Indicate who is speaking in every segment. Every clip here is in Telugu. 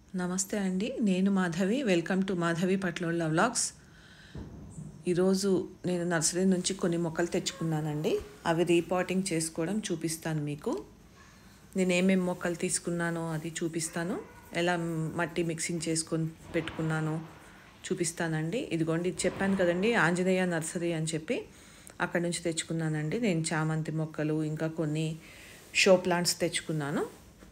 Speaker 1: నమస్తే అండి నేను Madhavi welcome to Madhavi Patlolla vlogs ఈరోజు నేను నర్సరీ నుంచి కొన్ని మొక్కలు తెచ్చుకున్నానండి అవి రీపాటింగ్ చేసుకోవడం చూపిస్తాను మీకు నేను ఏమేమి మొక్కలు తీసుకున్నానో అది చూపిస్తాను ఎలా మట్టి మిక్సింగ్ చేసుకొని పెట్టుకున్నానో చూపిస్తానండి ఇదిగోండి ఇది చెప్పాను కదండి ఆంజనేయ నర్సరీ అని చెప్పి అక్కడ నుంచి తెచ్చుకున్నానండి నేను చామంతి మొక్కలు ఇంకా కొన్ని షో ప్లాంట్స్ తెచ్చుకున్నాను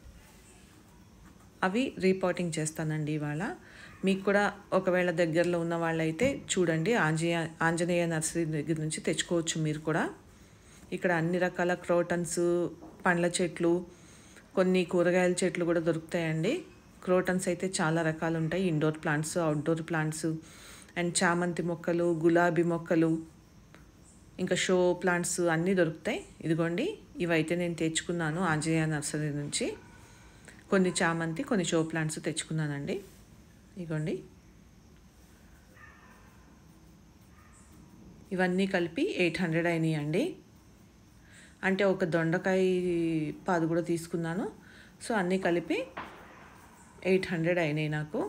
Speaker 1: అవి రీపాటింగ్ చేస్తానండి ఇవాళ మీకు కూడా ఒకవేళ దగ్గరలో ఉన్న వాళ్ళైతే చూడండి ఆంజనేయ ఆంజనేయ నర్సరీ దగ్గర నుంచి తెచ్చుకోవచ్చు మీరు కూడా ఇక్కడ అన్ని రకాల క్రోటన్స్ పండ్ల చెట్లు కొన్ని కూరగాయల చెట్లు కూడా దొరుకుతాయండి క్రోటన్స్ అయితే చాలా రకాలు ఉంటాయి indoor plants outdoor plants and చామంతి మొక్కలు గులాబీ మొక్కలు ఇంకా షో ప్లాంట్స్ అన్నీ దొరుకుతాయి ఇదిగోండి ఇవైతే నేను తెచ్చుకున్నాను ఆంజనేయ నర్సరీ నుంచి కొన్ని చామంతి కొన్ని షో ప్లాంట్స్ తెచ్చుకున్నానండి ఇగోండి ఇవన్నీ కలిపి ఎయిట్ హండ్రెడ్ అయినాయి అండి అంటే ఒక దొండకాయ పాదు కూడా తీసుకున్నాను సో అన్నీ కలిపి ఎయిట్ హండ్రెడ్ అయినాయి నాకు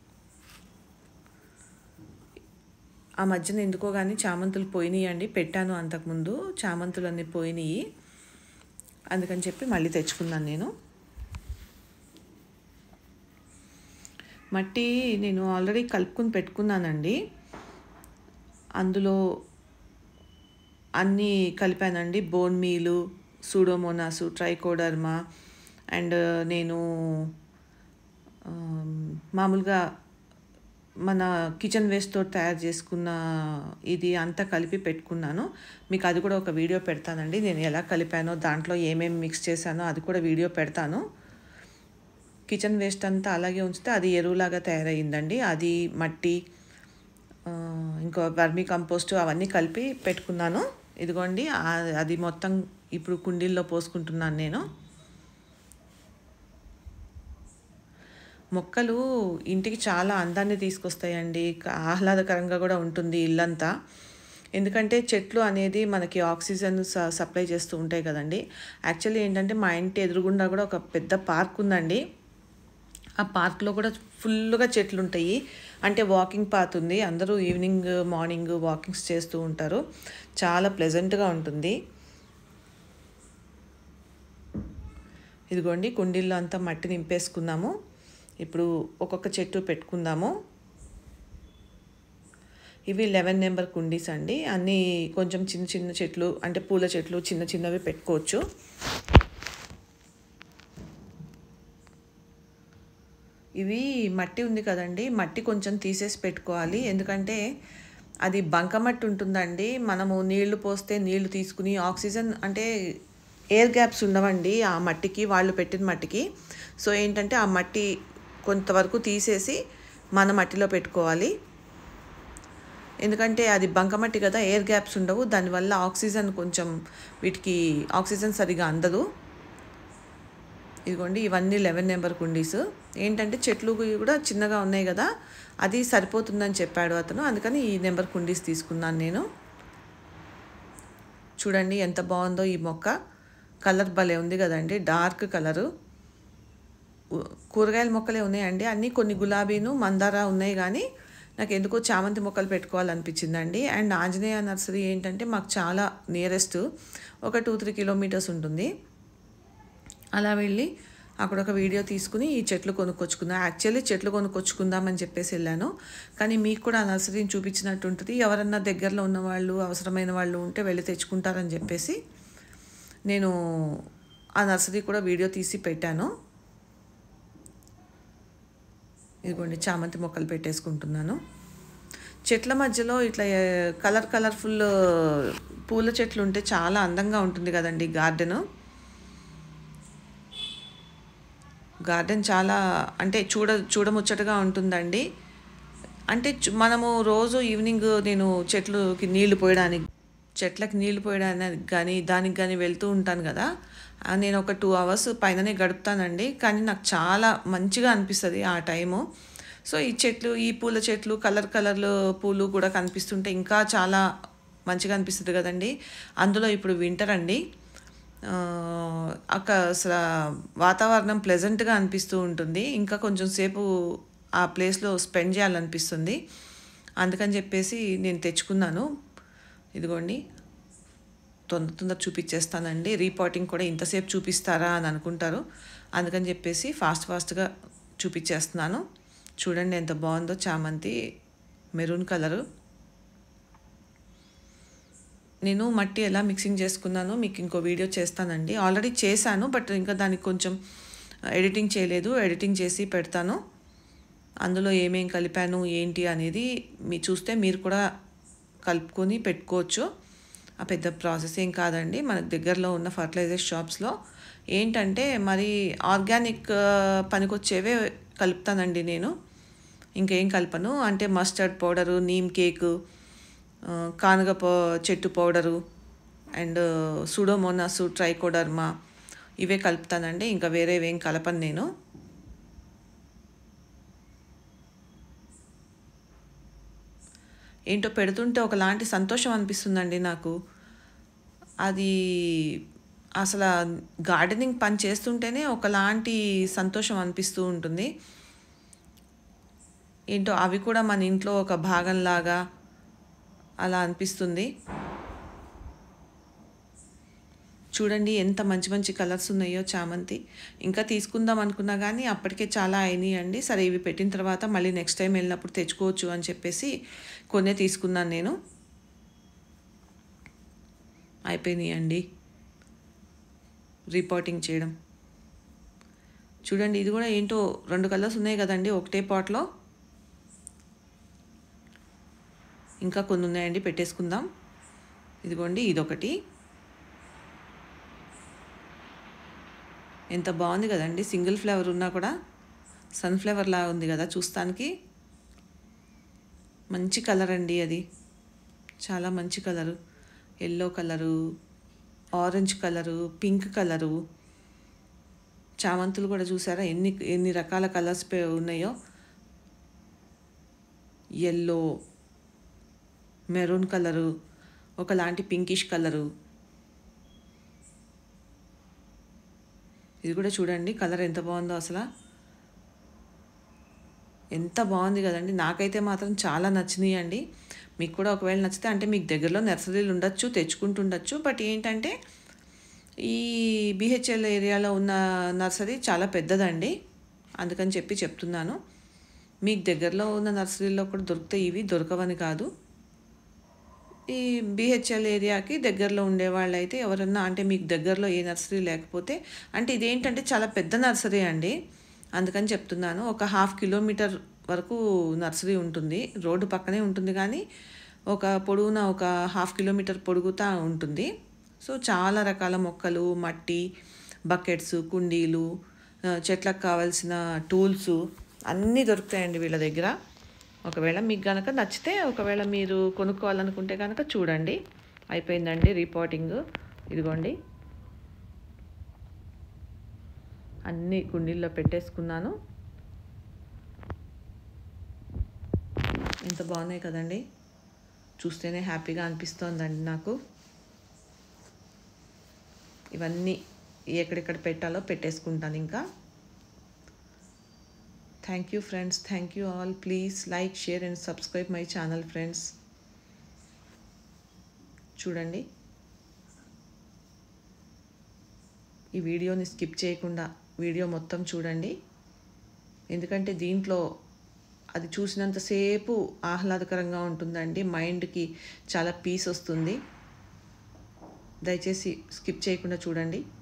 Speaker 1: ఆ మధ్యన ఎందుకో కానీ చామంతులు పోయినాయి అండి పెట్టాను అంతకుముందు చామంతులు అన్నీ పోయినాయి అందుకని చెప్పి మళ్ళీ తెచ్చుకున్నాను నేను మట్టి నేను ఆల్రెడీ కలుపుకుని పెట్టుకున్నానండి అందులో అన్నీ కలిపానండి bone meal pseudomonas trichoderma and నేను మామూలుగా మన కిచెన్ వేస్ట్తో తయారు చేసుకున్న ఇది అంతా కలిపి పెట్టుకున్నాను మీకు అది కూడా ఒక వీడియో పెడతానండి నేను ఎలా కలిపానో దాంట్లో ఏమేమి మిక్స్ చేశానో అది కూడా వీడియో పెడతాను కిచెన్ వేస్ట్ అంతా అలాగే ఉంచితే అది ఎరువులాగా తయారయ్యిందండి అది మట్టి ఇంకా వర్మీ కంపోస్ట్ అవన్నీ కలిపి పెట్టుకున్నాను ఇదిగోండి అది మొత్తం ఇప్పుడు కుండీల్లో పోసుకుంటున్నాను నేను మొక్కలు ఇంటికి చాలా అందాన్ని తీసుకొస్తాయండి ఆహ్లాదకరంగా కూడా ఉంటుంది ఇల్లంతా ఎందుకంటే చెట్లు అనేది మనకి ఆక్సిజన్ సప్లై చేస్తూ ఉంటాయి కదండి యాక్చువల్లీ ఏంటంటే మా ఇంటి ఎదురుగుండా కూడా ఒక పెద్ద పార్క్ ఉందండి ఆ పార్క్లో కూడా ఫుల్గా చెట్లు ఉంటాయి అంటే వాకింగ్ పాత్ ఉంది అందరూ ఈవినింగ్ మార్నింగ్ వాకింగ్స్ చేస్తూ ఉంటారు చాలా ప్లెజెంట్గా ఉంటుంది ఇదిగోండి కుండీల్లో అంతా మట్టి నింపేసుకున్నాము ఇప్పుడు ఒక్కొక్క చెట్టు పెట్టుకుందాము ఇవి లెవెన్ నెంబర్ కుండీస్ అండి అన్నీ కొంచెం చిన్న చిన్న చెట్లు అంటే పూల చెట్లు చిన్న చిన్నవి పెట్టుకోవచ్చు ఇవి మట్టి ఉంది కదండి మట్టి కొంచెం తీసేసి పెట్టుకోవాలి ఎందుకంటే అది బంకమట్టి ఉంటుందండి మనము నీళ్లు పోస్తే నీళ్లు తీసుకుని ఆక్సిజన్ అంటే ఎయిర్ గ్యాప్స్ ఉండవండి ఆ మట్టికి వాళ్ళు పెట్టిన మట్టికి సో ఏంటంటే ఆ మట్టి కొంతవరకు తీసేసి మన మట్టిలో పెట్టుకోవాలి ఎందుకంటే అది బంకమట్టి కదా ఎయిర్ గ్యాప్స్ ఉండవు దానివల్ల ఆక్సిజన్ కొంచెం వీటికి ఆక్సిజన్ సరిగా అందదు ఇదిగోండి ఇవన్నీ లెవెన్ నెంబర్ కుండీస్ ఏంటంటే చెట్లు కూడా చిన్నగా ఉన్నాయి కదా అది సరిపోతుందని చెప్పాడు అతను అందుకని ఈ నెంబర్ కుండీస్ తీసుకున్నాను నేను చూడండి ఎంత బాగుందో ఈ మొక్క కలర్ భలే ఉంది కదండి డార్క్ కలరు కూరగాయల మొక్కలే ఉన్నాయండి అన్నీ కొన్ని గులాబీను మందార ఉన్నాయి కానీ నాకు ఎందుకో చామంతి మొక్కలు పెట్టుకోవాలనిపించిందండి అండ్ ఆంజనేయ నర్సరీ ఏంటంటే మాకు చాలా నియరెస్ట్ ఒక టూ త్రీ కిలోమీటర్స్ ఉంటుంది అలా వెళ్ళి అక్కడ ఒక వీడియో తీసుకుని ఈ చెట్లు కొనుక్కొచ్చుకున్నా యాక్చువల్లీ చెట్లు కొనుక్కొచ్చుకుందామని చెప్పేసి వెళ్ళాను కానీ మీకు కూడా ఆ నర్సరీని చూపించినట్టు ఉంటుంది ఎవరన్నా దగ్గరలో ఉన్న వాళ్ళు అవసరమైన వాళ్ళు ఉంటే వెళ్ళి తెచ్చుకుంటారని చెప్పేసి నేను ఆ నర్సరీ కూడా వీడియో తీసి పెట్టాను ఇదిగోండి చామంతి మొక్కలు పెట్టేసుకుంటున్నాను చెట్ల మధ్యలో ఇట్లా కలర్ కలర్ఫుల్ పూల చెట్లు ఉంటే చాలా అందంగా ఉంటుంది కదండి గార్డెను గార్డెన్ చాలా అంటే చూడ చూడముచ్చటగా ఉంటుందండి అంటే మనము రోజు ఈవినింగ్ నేను చెట్లుకి నీళ్లు పోయడానికి చెట్లకి నీళ్లు పోయడానికి కానీ దానికి కానీ వెళ్తూ ఉంటాను కదా నేను ఒక టూ అవర్స్ పైననే గడుపుతానండి కానీ నాకు చాలా మంచిగా అనిపిస్తుంది ఆ టైము సో ఈ చెట్లు ఈ పూల చెట్లు కలర్ కలర్లు పూలు కూడా కనిపిస్తుంటే ఇంకా చాలా మంచిగా అనిపిస్తుంది కదండి అందులో ఇప్పుడు వింటర్ అండి ఆ, అక్క అసలు వాతావరణం ప్లెజెంట్గా అనిపిస్తూ ఉంటుంది ఇంకా కొంచెం సేపు ఆ ప్లేస్లో స్పెండ్ చేయాలనిపిస్తుంది అందుకని చెప్పేసి నేను తెచ్చుకున్నాను ఇదిగోండి తొందర తొందర చూపించేస్తానండి రీపోర్టింగ్ కూడా ఇంతసేపు చూపిస్తారా అని అనుకుంటారు అందుకని చెప్పేసి ఫాస్ట్ ఫాస్ట్గా చూపించేస్తున్నాను చూడండి ఎంత బాగుందో చామంతి మెరూన్ కలరు నేను మట్టి ఎలా మిక్సింగ్ చేసుకున్నానో మీకు ఇంకో వీడియో చేస్తానండి ఆల్రెడీ చేశాను బట్ ఇంకా దానికి కొంచెం ఎడిటింగ్ చేయలేదు ఎడిటింగ్ చేసి పెడతాను అందులో ఏమేం కలిపాను ఏంటి అనేది మీ చూస్తే మీరు కూడా కలుపుకొని పెట్టుకోవచ్చు ఆ పెద్ద ప్రాసెస్ ఏం కాదండి మనకు దగ్గరలో ఉన్న ఫర్టిలైజర్ షాప్స్లో ఏంటంటే మరి ఆర్గానిక్ పనికొచ్చేవే కలుపుతానండి నేను ఇంకేం కలపను అంటే మస్టర్డ్ పౌడరు నీమ్ కేకు ఆ, కానుగ పౌ చెట్టు పౌడరు అండ్ సుడోమోనాసు ట్రైకోడర్మా ఇవే కలుపుతానండి ఇంకా వేరేవేం కలపను నేను ఏంటో పెడుతుంటే ఒకలాంటి సంతోషం అనిపిస్తుందండి నాకు అది అసలు గార్డెనింగ్ పని చేస్తుంటేనే ఒకలాంటి సంతోషం అనిపిస్తూ ఉంటుంది ఏంటో అవి కూడా మన ఇంట్లో ఒక భాగంలాగా అలా అనిపిస్తుంది చూడండి ఎంత మంచి మంచి కలర్స్ ఉన్నాయో చామంతి ఇంకా తీసుకుందాం అనుకున్నా కానీ అప్పటికే చాలా అయినాయి అండి సరే ఇవి పెట్టిన తర్వాత మళ్ళీ నెక్స్ట్ టైం వెళ్ళినప్పుడు తెచ్చుకోవచ్చు అని చెప్పేసి కొన్నే తీసుకున్నాను నేను అయిపోయినాయి అండి రిపోర్టింగ్ చేయడం చూడండి ఇది కూడా ఏంటో రెండు కలర్స్ ఉన్నాయి కదండి ఒకటే పాట్లో ఇంకా కొన్ని ఉన్నాయండి పెట్టేసుకుందాం ఇదిగోండి ఇదొకటి ఎంత బాగుంది కదండి సింగిల్ ఫ్లేవర్ ఉన్నా కూడా సన్ఫ్లవర్ లాగా ఉంది కదా చూస్తానికి మంచి కలర్ అండి అది చాలా మంచి colour yellow colour orange colour pink colour చామంతులు కూడా చూసారా ఎన్ని ఎన్ని రకాల కలర్స్ ఉన్నాయో ఎల్లో మెరూన్ కలరు ఒకలాంటి పింకిష్ కలరు ఇది కూడా చూడండి కలర్ ఎంత బాగుందో అసలు ఎంత బాగుంది కదండి నాకైతే మాత్రం చాలా నచ్చినాయి అండి మీకు కూడా ఒకవేళ నచ్చితే అంటే మీకు దగ్గరలో నర్సరీలు ఉండొచ్చు తెచ్చుకుంటుండొచ్చు బట్ ఏంటంటే ఈ బిహెచ్ఎల్ ఏరియాలో ఉన్న నర్సరీ చాలా పెద్దదండి అందుకని చెప్పి చెప్తున్నాను మీకు దగ్గరలో ఉన్న నర్సరీలో కూడా దొరుకుతాయి ఇవి దొరకవని కాదు ఈ బిహెచ్ఎల్ ఏరియాకి దగ్గరలో ఉండేవాళ్ళు అయితే ఎవరన్నా అంటే మీకు దగ్గరలో ఏ నర్సరీ లేకపోతే అంటే ఇదేంటంటే చాలా పెద్ద నర్సరీ అండి అందుకని చెప్తున్నాను ఒక హాఫ్ కిలోమీటర్ వరకు నర్సరీ ఉంటుంది రోడ్డు పక్కనే ఉంటుంది కానీ ఒక పొడవున ఒక హాఫ్ కిలోమీటర్ పొడుగుతా ఉంటుంది సో చాలా రకాల మొక్కలు మట్టి బకెట్స్ కుండీలు ఆ, చెట్లకు కావాల్సిన టూల్స్ అన్నీ దొరుకుతాయండి వీళ్ళ దగ్గర ఒకవేళ మీకు కనుక నచ్చితే ఒకవేళ మీరు కొనుక్కోవాలనుకుంటే కనుక చూడండి అయిపోయిందండి రిపోర్టింగ్ ఇదిగోండి అన్ని కుండీల్లో పెట్టేసుకున్నాను ఎంత బాగున్నాయి కదండి చూస్తేనే హ్యాపీగా అనిపిస్తోందండి నాకు ఇవన్నీ ఎక్కడెక్కడ పెట్టాలో పెట్టేసుకుంటాను ఇంకా thank you friends thank you all please like share and subscribe my channel friends చూడండి ఈ వీడియోని స్కిప్ చేయకుండా వీడియో మొత్తం చూడండి ఎందుకంటే దీంట్లో అది చూసినంతసేపు ఆహ్లాదకరంగా ఉంటుందండి మైండ్కి చాలా పీస్ వస్తుంది దయచేసి స్కిప్ చేయకుండా చూడండి